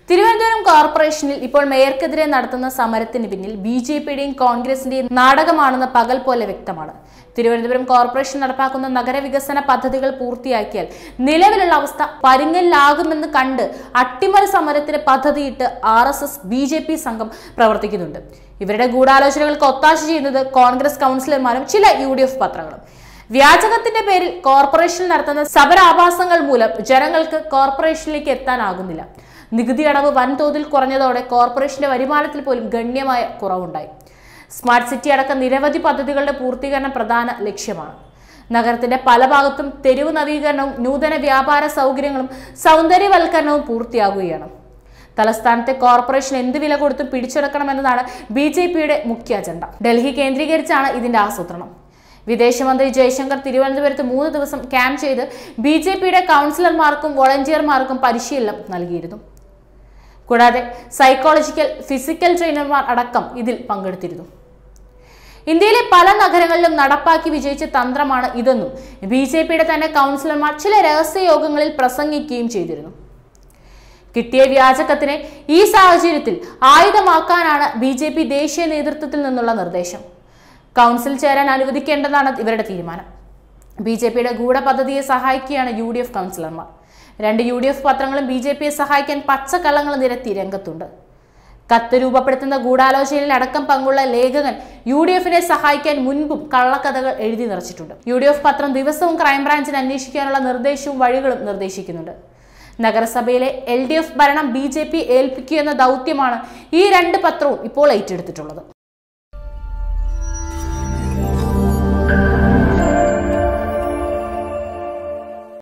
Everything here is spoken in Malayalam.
തിരുവനന്തപുരം കോർപ്പറേഷനിൽ ഇപ്പോൾ മേയർക്കെതിരെ നടത്തുന്ന സമരത്തിന് പിന്നിൽ ബി ജെ പിയുടെയും കോൺഗ്രസിന്റെയും നാടകമാണെന്ന് പകൽ പോലെ വ്യക്തമാണ് തിരുവനന്തപുരം കോർപ്പറേഷൻ നടപ്പാക്കുന്ന നഗരവികസന പദ്ധതികൾ പൂർത്തിയാക്കിയാൽ നിലവിലുള്ള അവസ്ഥ പരുങ്ങലിലാകുമെന്ന് കണ്ട് അട്ടിമറി സമരത്തിന് പദ്ധതിയിട്ട് R S S B J P സംഘം പ്രവർത്തിക്കുന്നുണ്ട് ഇവരുടെ ഗൂഢാലോചനകൾക്ക് ഒത്താശ ചെയ്യുന്നത് കോൺഗ്രസ് കൗൺസിലർമാരും ചില യു ഡി എഫ് പത്രങ്ങളും വ്യാജകത്തിന്റെ പേരിൽ കോർപ്പറേഷൻ നടത്തുന്ന സമരാഭാസങ്ങൾ മൂലം ജനങ്ങൾക്ക് കോർപ്പറേഷനിലേക്ക് എത്താനാകുന്നില്ല നികുതി അടവ് വൻതോതിൽ കുറഞ്ഞതോടെ കോർപ്പറേഷന്റെ വരുമാനത്തിൽ പോലും ഗണ്യമായ കുറവുണ്ടായി സ്മാർട്ട് സിറ്റി അടക്കം നിരവധി പദ്ധതികളുടെ പൂർത്തീകരണം പ്രധാന ലക്ഷ്യമാണ് നഗരത്തിന്റെ പല ഭാഗത്തും തെരുവ് നവീകരണവും നൂതന വ്യാപാര സൗകര്യങ്ങളും സൗന്ദര്യവൽക്കരണവും പൂർത്തിയാകുകയാണ് തലസ്ഥാനത്തെ കോർപ്പറേഷൻ എന്ത് വില കൊടുത്തും പിടിച്ചെടുക്കണമെന്നതാണ് ബി ജെ പിയുടെ മുഖ്യ അജണ്ട ഡൽഹി കേന്ദ്രീകരിച്ചാണ് ഇതിന്റെ ആസൂത്രണം വിദേശമന്ത്രി ജയശങ്കർ തിരുവനന്തപുരത്ത് മൂന്ന് ദിവസം ക്യാമ്പ് ചെയ്ത് ബി ജെ പിയുടെ കൗൺസിലർമാർക്കും വോളണ്ടിയർമാർക്കും പരിശീലനം നൽകിയിരുന്നു കൂടാതെ സൈക്കോളജിക്കൽ ഫിസിക്കൽ ട്രെയിനർമാർ അടക്കം ഇതിൽ പങ്കെടുത്തിരുന്നു ഇന്ത്യയിലെ പല നഗരങ്ങളിലും നടപ്പാക്കി വിജയിച്ച തന്ത്രമാണ് ഇതെന്നും ബി ജെ പിയുടെ തന്നെ കൗൺസിലർമാർ ചില രഹസ്യ യോഗങ്ങളിൽ പ്രസംഗിക്കുകയും ചെയ്തിരുന്നു കിട്ടിയ വ്യാജക്കത്തിനെ ഈ സാഹചര്യത്തിൽ ആയുധമാക്കാനാണ് ബി ജെ പി ദേശീയ നേതൃത്വത്തിൽ നിന്നുള്ള നിർദ്ദേശം കൗൺസിൽ ചേരാൻ അനുവദിക്കേണ്ടതാണ് ഇവരുടെ തീരുമാനം ബി ജെ പിയുടെ ഗൂഢപദ്ധതിയെ സഹായിക്കുകയാണ് യു ഡി എഫ് കൗൺസിലർമാർ രണ്ട് യു ഡി എഫ് പത്രങ്ങളും ബി ജെ പിയെ സഹായിക്കാൻ പച്ചക്കള്ളങ്ങൾ നിരത്തി രംഗത്തുണ്ട് കത്ത് രൂപപ്പെടുത്തുന്ന ഗൂഢാലോചനയിൽ അടക്കം പങ്കുള്ള ലേഖകൻ യു ഡി എഫിനെ സഹായിക്കാൻ മുൻപും കള്ളക്കഥകൾ എഴുതി നിറച്ചിട്ടുണ്ട് യു ഡി എഫ് പത്രം ദിവസവും ക്രൈംബ്രാഞ്ചിന് അന്വേഷിക്കാനുള്ള നിർദ്ദേശവും വഴികളും നിർദ്ദേശിക്കുന്നുണ്ട് നഗരസഭയിലെ എൽ ഡി എഫ് ഭരണം ബി ജെ പി ഏൽപ്പിക്കുക എന്ന ദൗത്യമാണ് ഈ രണ്ട് പത്രവും ഇപ്പോൾ ഏറ്റെടുത്തിട്ടുള്ളത്